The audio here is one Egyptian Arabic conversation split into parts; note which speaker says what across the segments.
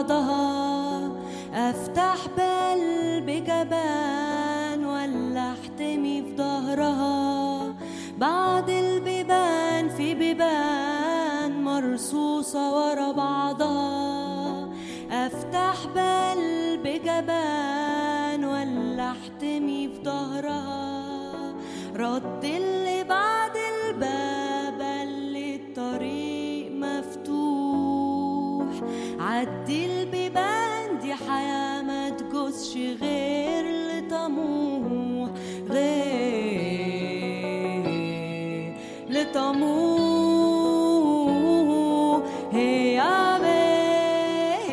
Speaker 1: بعضها افتح بال بجبان ولا احتمي في ظهرها بعد البيبان في بيبان مرصوصة ورا بعضها افتح بال بجبان ولا احتمي في ظهرها رد اللي بعد الباب اللي الطريق مفتوح عدي البيبان دي حياة ما تجوزش غير لطموح غير لطموح هي يا بيه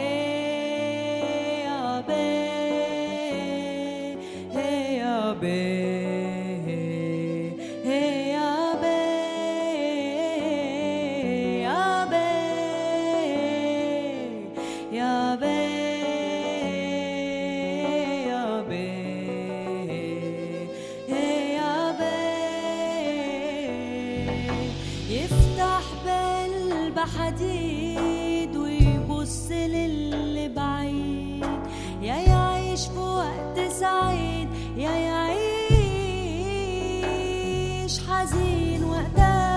Speaker 1: يا بيه هي يا بيه هي يا بيه يا بيه يا بيه يا بيه يا بيه يفتح بال بحديد ويبص للي بعيد يا يعيش في وقت سعيد يا يعيش حزين وقتها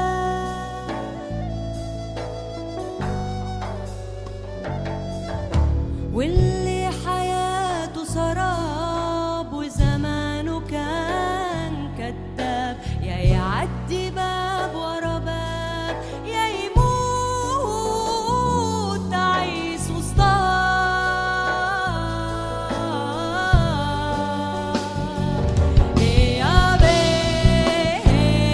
Speaker 1: واللي حياته سراب وزمانه كان كذاب يا يعدي باب ورا باب يا يموت تعيس وسطها يا بيه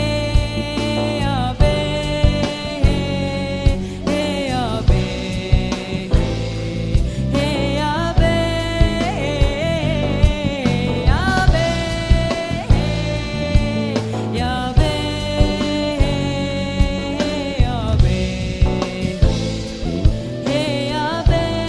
Speaker 1: يا بيه يا بيه يا بيه يا بيه يا بيه يا بيه يا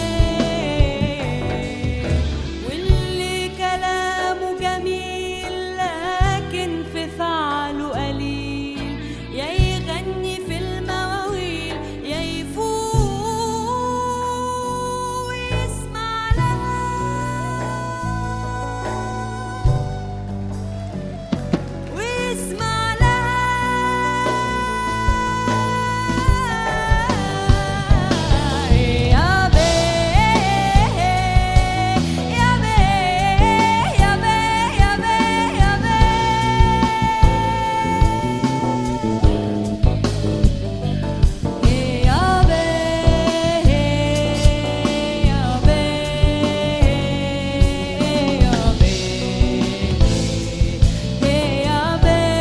Speaker 1: بيه واللي كلامه جميل لكن في فعله قليل يا يغني في المواويل يا يفوق ويسمع لها ويسمع لها يا بيه يا بيه يا بيه يا بيه يا بيه يا بيه يا بيه يا بيه يا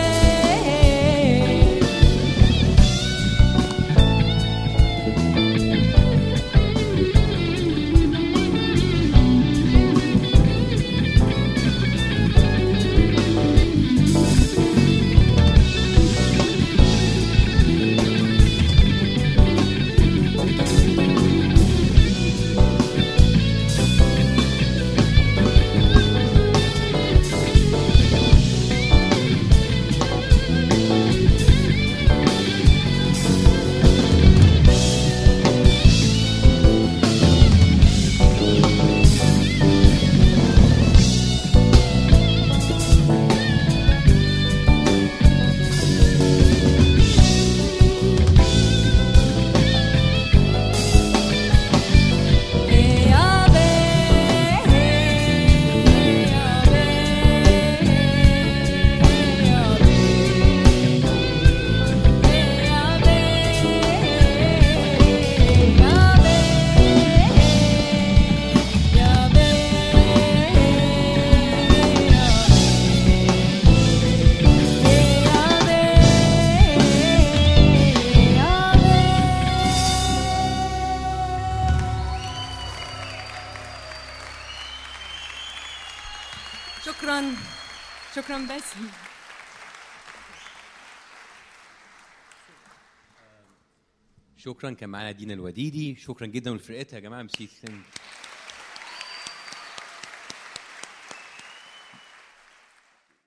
Speaker 1: بيه يا بيه يا بيه يا بيه يا بيه يا بيه يا بيه يا شكرا شكرا باسم
Speaker 2: شكرا كان معانا دينا الوديدي شكرا جدا لفرقتها يا جماعه ميرسي